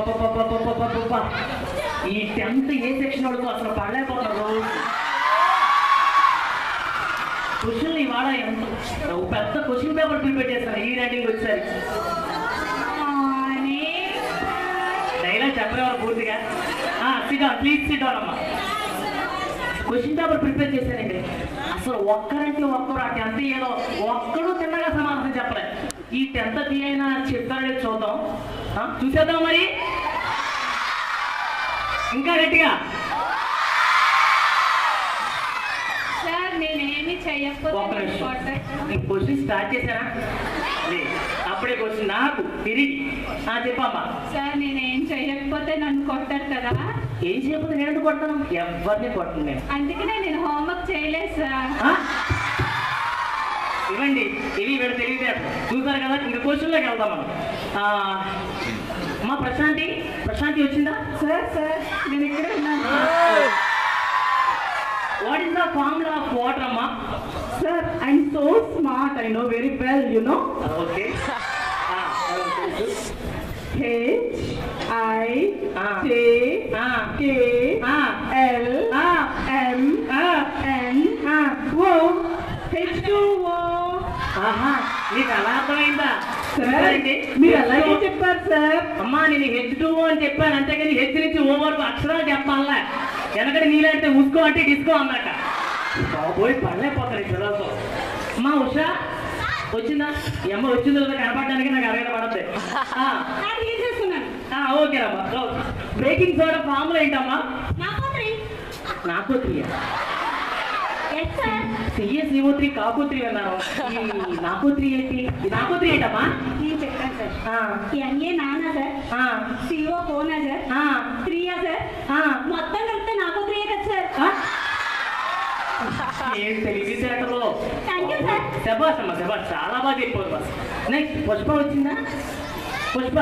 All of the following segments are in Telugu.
అబ్బబ్బబ్బబ్బబ్బబ్బబ్బబ్బబ్బ. ఈ టెన్త్ ఏ సెక్షన్ వాడుకో అసలు పడలేకపోతున్నారు రోజు క్వశ్చన్లు ఇవాళ ఎంత ఒక పెద్ద క్వశ్చన్ పేపర్ ప్రిపేర్ చేస్తాను ఈ రైటింగ్ వచ్చారు డైలాగ్ చెప్పలేవారు పూర్తిగా సిడా ప్లీజ్ సిడా అమ్మా క్వశ్చన్ పేపర్ ప్రిపేర్ చేశానండి అసలు ఒక్కరంటే ఒక్కరు ఆ టెన్త్ ఏదో ఒక్కడు తిన్నగా సమాధానం చెప్పలేదు ఈ టెన్త్ ది అయినా చెప్తాడే చూద్దాం ఆ, చూసేద్దాం మరి ఇంకా గట్టిగా సార్ నేనేమి ఒక్క చెయ్యకపోతే నిమిషం కొట్టేస్తాను. ఈ క్వశ్చన్ స్టార్ట్ చేశారా లే అప్పుడే క్వశ్చన్ నాకు తిరిగి ఆ చెప్పమ్మా సార్ నేనేం చెయ్యకపోతే నన్ను కొట్టారు కదా ఏం చేయకపోతే నేను ఎందుకు కొడతాను ఎవరిని కొట్టను నేను అందుకనే నేను హోంవర్క్ చేయలేదు సార్ ఆ? ఇవ్వండి ఇవి వీడు తెలియదేటం చూసారు కదా ఇంక క్వశ్చన్లోకి వెళ్దాం మనం ఆ, అమ్మా ప్రశాంతి ప్రశాంతి వచ్చిందా సార్ సార్ నేను ఇక్కడే ఉన్నాను what is the formula of water అమ్మా sir I'm so smart I know very well you know okay H I Ah. J Ah. K Ah. L Ah. M N O H two O ఆహా నీకు అలా అర్థమైందా సార్ ఏంటి? మీరు అలాగే చెప్పారు సార్ అమ్మా నేను హెచ్ టూ అని చెప్పాను అంతేగాని హెచ్ నుంచి ఓ వరకు అక్షరాలు చెప్పాలా వెనకటి నీళ్ళంటే ఉస్కో అంటే డిస్కో అన్నట బాబోయ్ పడలేకపోతాను ఈ పిల్లలతో అమ్మా ఉషా వచ్చిందా ఈ అమ్మ వచ్చిందో లేదో కనపడడానికి నాకు అరగడ పడద్దు తీసేస్తున్నాను ఓకే అమ్మా బ్రేకింగ్ సోడా ఫామ్లో ఏంటమ్మా నాకు త్రీ నాకు three S sir CS CO three కాకు త్రీ అన్నారు ఈ నాకు త్రీ ఏంటి ఈ నాకు త్రీ ఏంటమ్మా నేను చెప్పాను సార్ ఆ, ఎన్ఏ నానా సార్ ఆ, సిఓ ఫోనా సార్ ఆ, త్రీయా సార్ ఆ. మొత్తం కలిపితే నాకు త్రీ కదా సార్ ఆ? ఏం తెలివితేటలో Thank you, sir. శబాష్ అమ్మా శబాష్ చాలా బాగా చెప్పారు బస్ నెక్స్ట్ పుష్ప వచ్చిందా పుష్ప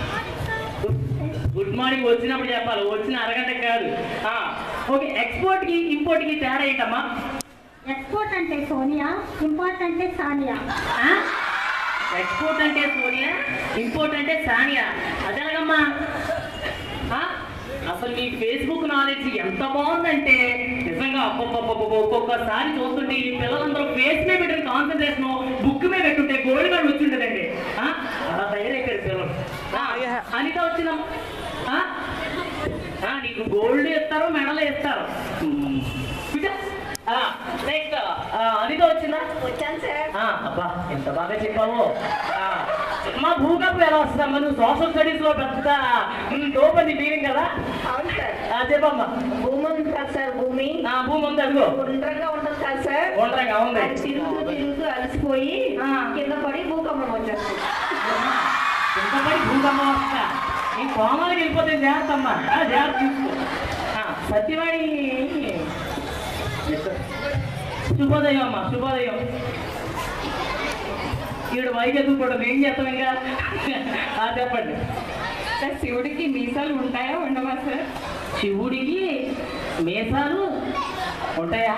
గుడ్ మార్నింగ్ వచ్చినప్పుడు చెప్పాలి వచ్చిన అరగంట కాదు ఆ, ఓకే ఎక్స్పోర్ట్ కి ఇంపోర్ట్ కి తేడా ఏంటమ్మా ఎక్స్పోర్ట్ అంటే సోనియా ఇంపోర్ట్ అంటే సానియా ఆ? ఎక్స్పోర్ట్ అంటే సోనియా ఇంపోర్ట్ అంటే సానియా అదేనమ్మా ఆ? అసలు మీ ఫేస్బుక్ నాలెడ్జ్ ఎంత బాగుందంటే నిజంగా అబ్బబ్బబ్బబ్బ ఒక్కొక్కసారి చూస్తుంటే ఈ పిల్లలందరూ ఫేస్ మీద పెట్టిన కాన్సన్ట్రేషన్ బుక్ మీద పెట్టుంటే గోల్డ్ మెడల్ వచ్చింటుందండి ఆ? అలా తయారైపోయారు పిల్లలు ఆ, అనిత వచ్చిందమ్మా ఆ? ఆ, నీకు గోల్డ్ ఇస్తారు మెడల్ ఇస్తారు ఉమ్. కూర్చో. ఆ, నెక్స్ట్ ఆ, అనిత వచ్చిందా వచ్చాను సార్ ఆ, అబ్బా ఎంత బాగా చెప్పావు ఆ, మా భూకంపం ఎలా వస్తుందమ్మా నువ్వు సోషల్ స్టడీస్ లో పెద్ద టోపని మీనింగ్ కదా అవును సార్ ఆ, చెప్పమ్మా భూమి ఉంది కదా సార్ భూమి ఆ, భూమి ఉంది అదిగో గుండ్రంగా ఉంటుంది కదా సార్ గుండ్రంగా ఉంది అది తిరుగుతూ తిరుగుతూ అలసిపోయి ఆ. కింద పడి భూకంపం వచ్చేస్తుంది ఎంత పడి భూకంపం వస్తా నీ కోమాలకి వెళ్ళిపోతే జాగ్రత్త అమ్మా ఆ, జాగ్రత్త చూసుకో ఆ, సత్యవాణి శుభోదయం అమ్మా శుభోదయం ఈవిడ వైకి ఎదుగుకోవడం ఏం చేస్తాం ఇంకా ఆ, చెప్పండి సార్ శివుడికి మీసాలు ఉంటాయా ఉండవా సార్ శివుడికి మేసాలు ఉంటాయా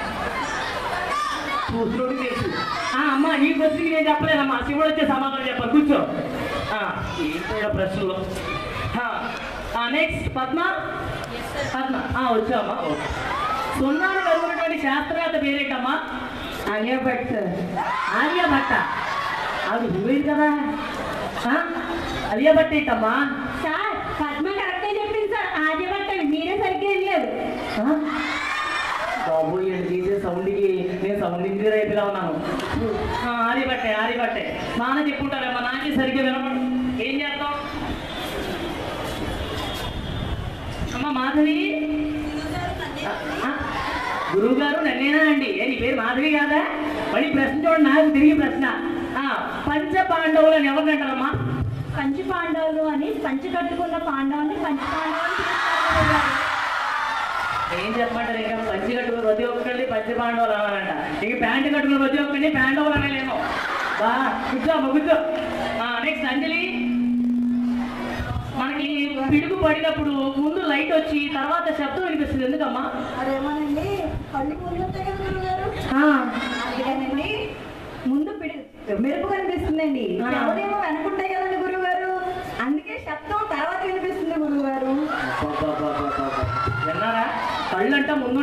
చూసుడు తెలుసు ఆ, అమ్మా నీ క్వశ్చన్కి నేను చెప్పలేదమ్మా శివుడు వచ్చే సమాధానం చెప్పాలి కూర్చో ఆ, ఏంటో ప్రశ్నలు నెక్స్ట్ పద్మ పద్మ ఆ, వచ్చావమ్మా ఓకే. సున్నాను కనుగొన్నటువంటి శాస్త్రవేత్త పేరేంటమ్మా ఆలియాభట్ సార్ ఆలియాభట్ట అది నువ్వేంటి కదా ఆ? ఆలియాభట్ట ఏంటమ్మా సార్ పద్మ కరెక్టే చెప్పింది సార్ ఆర్యభట్టని మీరే సరిగ్గా వెళ్ళలేదు ఆ? బాబు ఈయన చేసే సౌండ్కి నేను సౌండ్ ఇంజనీర్ అయిపోయినా ఉన్నాను ఆ, ఆరిబట్టే ఆరిబట్టే నాన్న చెప్పుంటారేమ్మా నాకే సరిగ్గా వినపడు ఏం చేద్దాం అమ్మ మాధవి గురువు గారు నన్నేనా అండి ఏ నీ పేరు మాధవి కాదా మళ్ళీ ప్రశ్న చూడండి నాకు తిరిగి ప్రశ్న ఆ, పంచ పాండవులను ఎవరిని అంటారమ్మా పంచి పాండవులు అని పంచి కట్టుకున్న పాండవుని పంచి పాండవులు ఏం చెప్పమంటారు ఇంకా పంచి కట్టుకున్న ప్రతి ఒక్కరిని పంచి పాండవులు అనాలంట ఇంక ప్యాంటు కట్టుకున్న ప్రతి ఒక్కరిని పాండవులు అనలేము బా కూర్చో అమ్మ కూర్చో నెక్స్ట్ అంజలి మనకి పిడుగు పడినప్పుడు ముందు లైట్ వచ్చి తర్వాత శబ్దం వినిపిస్తుంది ఎందుకమ్మా అదేమోనండి కళ్ళు ముందు ఉంటాయి కదా గురుగారు ఆ, అందుకేనండి ముందు పిడి మెరుపు కనిపిస్తుందండి ఆ. శవదేమో వెనకుంటాయి కదండి గురువు గారు అందుకే శబ్దం తర్వాత వినిపిస్తుంది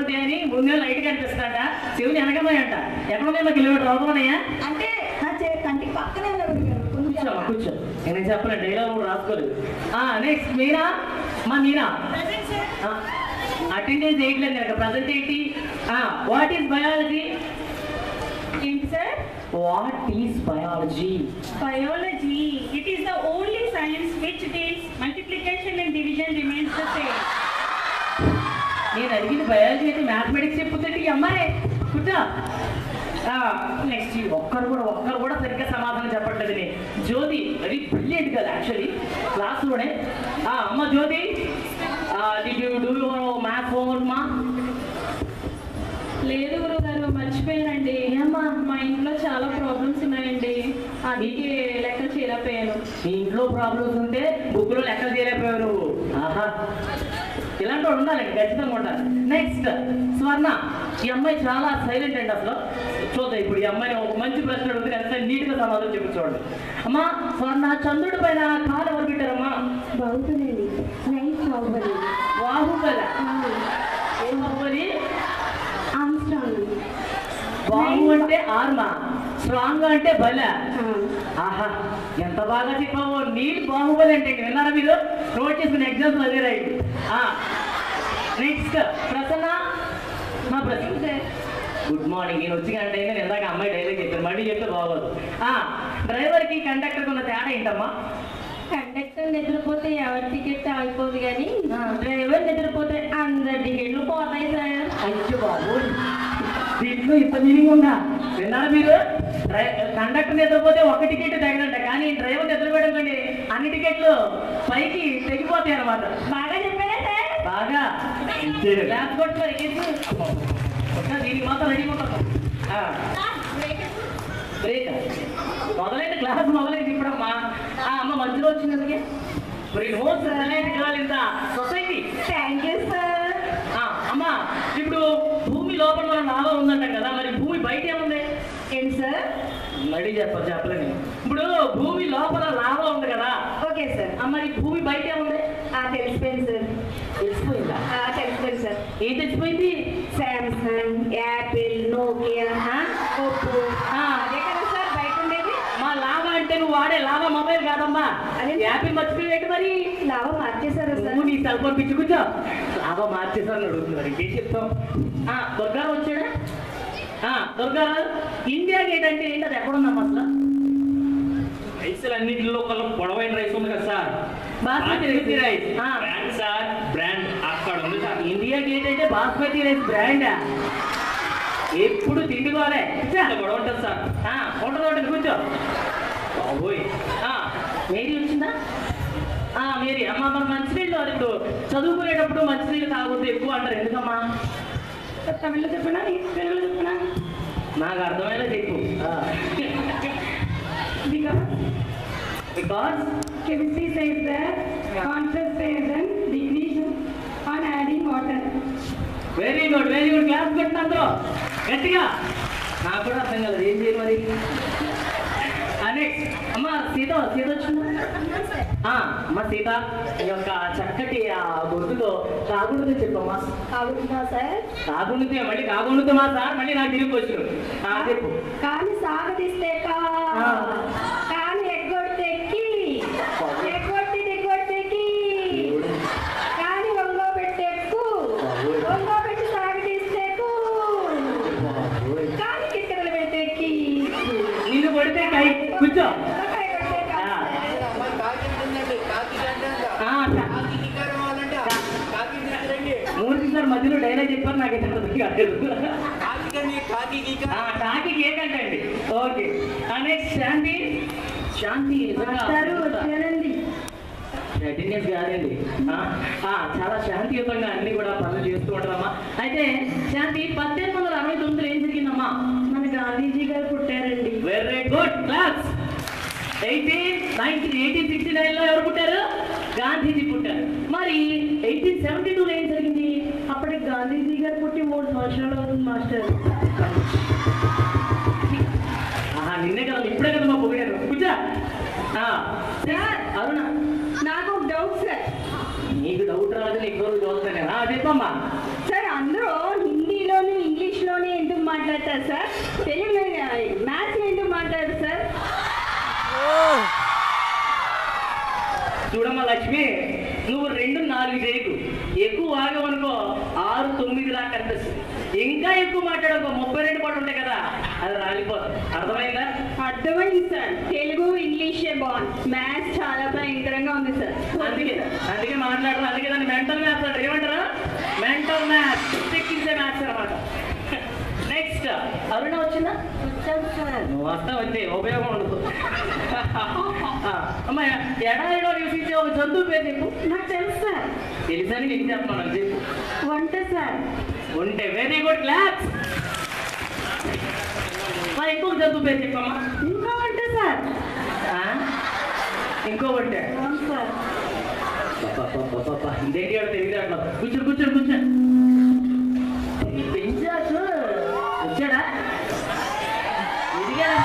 ఉంటాయని ముందే లైట్ కనిపిస్తాడ శివుని వెనకమాయంట ఎక్కడ ఉన్నాయి కిలోమీటర్ అవుతున్నాయా అంటే నా చే కంటికి పక్కనే ఉన్నా గురుగారు కొంచెం కూర్చో కూర్చో నేను చెప్పలేదు డైలాగ్ కూడా రాసుకోలేదు నెక్స్ట్ మీరా మా మీరా అటెండెన్స్ వేయట్లేదు నేను ప్రజెంట్ ఏంటి వాట్ ఈస్ బయాలజీ ఏంటి sir what is biology biology it is the only science which deals multiplication and division remains the same నేను అడిగింది బయాలజీ అయితే మ్యాథమెటిక్స్ చెప్పుతుంది ఈ అమ్మాయి కూర్చో నెక్స్ట్ ఒక్కరు కూడా ఒక్కరు కూడా సరిగ్గా సమాధానం చెప్పట్లేదు నీ జ్యోతి వెరీ బ్రిలియంట్ కదా యాక్చువల్లీ క్లాస్లోనే అమ్మ Jyothi did you do your math homework మా లేదు గురుగారు మర్చిపోయానండి ఏమ్మా? మా ఇంట్లో చాలా ప్రాబ్లమ్స్ ఉన్నాయండి అందుకే లెక్క చేయలేకపోయాను నీ ఇంట్లో ప్రాబ్లమ్స్ ఉంటే బుక్లో లెక్క చేయలేకపోయావు నువ్వు ఆహా ఇలాంటి వాడు ఉండాలండి ఖచ్చితంగా ఉండాలి నెక్స్ట్ స్వర్ణ ఈ అమ్మాయి చాలా సైలెంట్ అండి అసలు చూద్దాం ఇప్పుడు ఈ అమ్మాయిని ఒక మంచి ప్రశ్న అడుగుతుంది ఎంత నీట్గా సమాధానం చెప్పి చూడండి అమ్మా స్వర్ణ చంద్రుడి పైన కాలు ఎవరు పెట్టారమ్మా బాగుంటుందండి నైట్ బాగుంది బాహుబలి ఏం బాహుబలి ఆమ్స్ట్రాంగ్ బాహు అంటే ఆర్మ స్ట్రాంగ్ అంటే బల ఆహా ఎంత బాగా చెప్పావు నీళ్ళు బాహుబలి అంటే విన్నారా మీరు నోట్ చేసుకుని ఎగ్జామ్స్ అదే రైట్ నెక్స్ట్ ప్రసన్న మా ప్రసన్న గుడ్ మార్నింగ్ నేను వచ్చి గంట అయింది నేను ఇందాక అమ్మాయి డైలాగ్ చెప్పాను మళ్ళీ చెప్తే బాగోదు ఆ, డ్రైవర్కి కండక్టర్కి ఉన్న తేడా ఏంటమ్మా కండక్టర్ నిద్రపోతే ఎవరి టికెట్ ఆగిపోదు కానీ ఆ. డ్రైవర్ నిద్రపోతే అందరి టికెట్లు పోతాయి సార్ అయ్యో బాబు దీంట్లో ఇంత మీనింగ్ ఉందా విన్నారా మీరు డ్రై- కండక్టర్ నిద్రపోతే ఒక టికెట్ తగినంట కానీ డ్రైవర్ నిద్రపోయడం కండి అన్ని టికెట్లు పైకి తెగిపోతాయి అన్నమాట బాగా చెప్పారా సార్ బాగా గ్లాస్ కొట్టుకో ఎక్కేసి ఒక్క దీనికి మాత్రం రెడీ ఉంటాను బ్రేక్ మొదలైన క్లాస్ మొదలైంది ఇప్పుడమ్మా ఆ అమ్మ మధ్యలో వచ్చినందుకే మరి నోట్స్ ఇంత సొసైటీ థ్యాంక్ యూ సార్ ఆ, అమ్మా ఇప్పుడు భూమి లోపల మన లాభం ఉందంటాం కదా మరి భూమి బయట ఏముంది ఏంటి సార్ మళ్ళీ చెప్ప చెప్పలేను ఇప్పుడు భూమి లోపల లాభం ఉంది కదా ఓకే సార్ ఆ, మరి భూమి బయట ఏముంది ఆ తెలిసిపోయింది సార్ తెలిసిపోయిందా ఆ తెలిసిపోయింది సార్ ఏం తెలిసిపోయింది శాంసంగ్ యాపిల్ నోకియా ఒప్పో ఆ. అదే కదా సార్ బయట ఉండేది మా లాభా అంటే నువ్వు వాడే లాభా మొబైల్ కాదమ్మా అదే. యాపిల్ మర్చిపోయేటి మరి లాభం మార్చేశారా సార్ నువ్వు నీ సెల్ ఫోన్ పిచ్చి కూర్చో లాభా మార్చేసాను అడుగుతుంది మరి ఇంకేం చెప్తాం ఆ, దుర్గారావు వచ్చాడా ఆ, దుర్గారావు ఇండియా గేట్ అంటే ఏంటి అది ఎక్కడుందమ్మా అసలు రైసులు అన్నింటిలో కల్లా పొడవైన రైస్ ఉంది కదా సార్ బాస్మతి రైస్. ఆ. బ్రాండ్ సార్ బ్రాండ్ అక్కడ ఉంది సార్ ఇండియా గేట్ అంటే బాస్మతి రైస్ బ్రాండ్ ఎప్పుడు తిండికోలే ఇంత గొడవ ఉంటుంది సార్ ఉంటుంది ఉంటుంది కూర్చో బాబోయ్ ఆ, మేరీ వచ్చిందా ఆ, మేరీ అమ్మ మన మంచినీళ్ళు అది ఇప్పుడు చదువుకునేటప్పుడు మంచినీళ్ళు తాగొద్దు ఎక్కువ అంటారు ఎందుకమ్మా తమిళలో చెప్పనా తెలుగులో చెప్పనా నాకు అర్థమయ్యేలా చెప్పు because because chemistry says that contrast says and decrease on adding water. Very good very good class కొట్టిన అందరూ గట్టిగా నాకు కూడా అర్థం కాలేదు ఏం చేయాలి మరి నెక్స్ట్ అమ్మ సీత సీత వచ్చిందా ఆ, అమ్మ సీత ఈ యొక్క చక్కటి ఆ గొంతులో కాగుండుతో చెప్పమ్మా అవుతుందా సార్ కాగుండితే మళ్ళీ కాగుండుతామా సార్ మళ్ళీ నాకు తిరిగి వచ్చు ఆ, చెప్పు కానీ సాగదీస్తే కా ఆ. కానీ ఎగ్గొడితే కి ఎగ్గొట్టి దిగ్గొడితే కి కానీ ఒంగో పెట్టే కు ఒంగో పెట్టి సాగదీస్తే కు కానీ కిక్కడలు పెట్టే కి నిన్ను కొడితే కై కూర్చో తలకాయ కొడితే కా. ఆ. అమ్మాయి కాకి ఉంటుందండి కాకి గంట ఆ, చ- కాకి కిక్కర్ కావాలంటే కాకి తీసుకురండి మూర్తి సార్ మధ్యలో డైలాగ్ చెప్పారు నాకు అయితే అర్థం కాలేదు కాకి కండి కాకి కిక్కర్ ఆ, టాకి కేక్ అంటండి ఓకే నెక్స్ట్ శాంతి శాంతి నిజంగా మాస్టారు వచ్చానండి అటెండెన్స్ కాదండి ఆ, ఆ, చాలా శాంతియుతంగా అన్ని కూడా పనులు చేస్తూ ఉంటారమ్మా అయితే శాంతి పద్దెనిమిది వందల అరవై తొమ్మిదిలో ఏం జరిగిందమ్మా మన గాంధీజీ గారు పుట్టారండి very good class eighteen nineteen eighteen sixty నైన్లో ఎవరు పుట్టారు గాంధీజీ పుట్టారు మరి ఎయిటీన్ సెవెంటీ టూలో ఏం జరిగింది అప్పటికి గాంధీజీ గారు పుట్టి మూడు సంవత్సరాలు అవుతుంది మాస్టర్ ఆహా నిన్నే కదా ఇప్పుడే కదా మా పొగిడారు కూర్చో ఆ, అరుణ నాకు ఒక డౌట్ సార్ నీకు డౌట్ రాదు నీకు రోజు చదువుతానే ఆ చెప్పమ్మా సార్ అందరూ హిందూ మాట్లాడతారు సార్ తెలుగులో మ్యాథ్స్ ఎందుకు మాట్లాడరు సార్ చూడమ్మా లక్ష్మి నువ్వు రెండు నాలుగు చేయకు ఎక్కువ ఆగమనుకో ఆరు తొమ్మిది దాకా కనిపిస్తుంది ఇంకా ఎక్కువ మాట్లాడకో ముప్పై రెండు పాటు ఉంటాయి కదా అది రాలిపోతుంది అర్థమైందా అర్థమైంది సార్ తెలుగు ఇంగ్లీషే బాగుంది మ్యాథ్స్ చాలా భయంకరంగా ఉంది సార్ అందుకే అందుకే మాట్లాడరు అందుకే దాన్ని మెంటల్ మ్యాథ్స్ అంటారు ఏమంటారు మెంటల్ మ్యాథ్స్ ఎక్కించే మ్యాథ్స్ అనమాట నెక్స్ట్ అరుణ వచ్చిందా నువ్వు వస్తా వచ్చే ఉపయోగం ఉండదు ఆ, అమ్మ ఎడారిలో నివసించే ఒక జంతువు పేరు చెప్పు నాకు తెలుసు సార్ తెలుసని నీకు చెప్పమన్నాను చెప్పు వంట సార్ ఉంటే వెరీ గుడ్ క్లాప్స్ మరి ఇంకొక జంతువు పేరు చెప్పమ్మా ఇంకా వంట సార్ ఆ? ఇంకో ఉంటే అవును సార్ ఇదేంటి వాడు తెలియదు అట్లా కూర్చోండి కూర్చోండి కూర్చోండి ఈ పెంచాసు వచ్చాడా ఎదిగాడా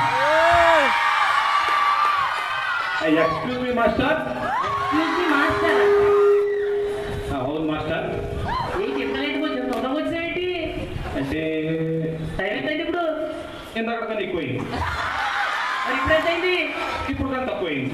excuse me master Excuse me, master అవును మాస్టర్ ఏంటి ఎంత లేట్ కొంచెం తొందరగా వచ్చాయేంటి అంటే టైం ఎంత అయింది ఇప్పుడు ఇందాక కన్నా ఎక్కువైంది మరి ఇప్పుడు ఎంత అయింది ఇప్పుడు కన్నా తక్కువైంది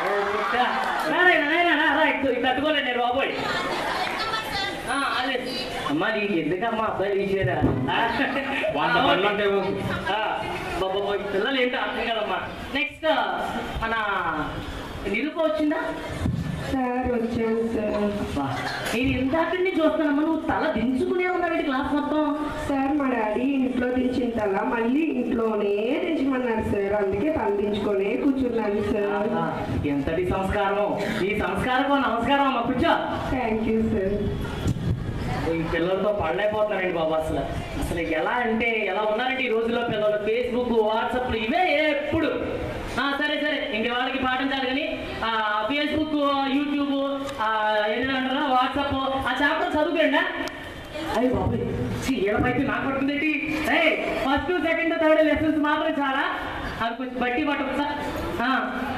తట్టుకోలేదు నేను బాబోయ్ ఆ, అదే అమ్మా నీకు ఎందుకమ్మా అబ్బాయి తీసేరా వంద పనులు అంటే బాబా పిల్లలు ఏంటో అర్థం కదమ్మా నెక్స్ట్ మన నిరూప వచ్చిందా సార్ వచ్చాను సార్ అబ్బా, నేను ఇందాక నుంచి చూస్తానమ్మా నువ్వు తల దించుకునే ఉన్నావు క్లాస్ మొత్తం సార్ మా డాడీ ఇంట్లో దించిన తల మళ్ళీ ఇంట్లోనే దించమన్నారు సార్ అందుకే తల దించుకొనే కూర్చున్నాను సార్ ఆహా, ఎంతటి సంస్కారం ఈ సంస్కారం నమస్కారం అమ్మా కూర్చో థ్యాంక్ యూ సార్ ఈ పిల్లలతో పడలేకపోతున్నారండి బాబు అసలు అసలు ఎలా అంటే ఎలా ఉన్నారంటే ఈ రోజుల్లో పిల్లలు ఫేస్బుక్ వాట్సాప్ ఇవే ఎప్పుడు ఆ, సరే సరే ఇంక వాళ్ళకి పాటించాలి కానీ ఆ, ఫేస్బుక్ యూట్యూబ్ ఆ, ఏంటంటారా వాట్సాప్ ఆ చాప్టర్ చదువుకోండి అయ్యి బాబు ఈడపైకి నాకు పడుతుందేంటి ఫస్ట్ సెకండ్ థర్డ్ లెసన్స్ మాత్రం చాలా అది కొంచెం బట్టి పట్టదు సార్ ఆ.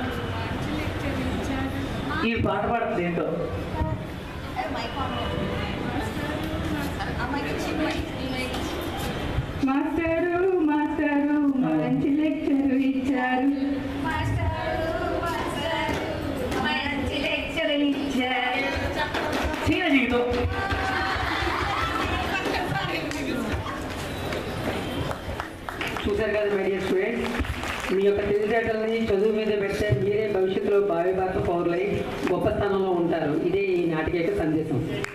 ఈ పాట పాడుతుంది ఏంటో మాస్టరు మాస్టరు మంచి లెక్చర్ ఇచ్చారు చీర జీవితం చూశారు కదా మై డియర్ స్టూడెంట్స్ మీ యొక్క తెలివితేటలని చదువు మీద పెడితే మీరే భవిష్యత్తులో భావి భారత పౌరులై గొప్ప స్థానంలో ఉంటారు ఇదే ఈ నాటిక యొక్క సందేశం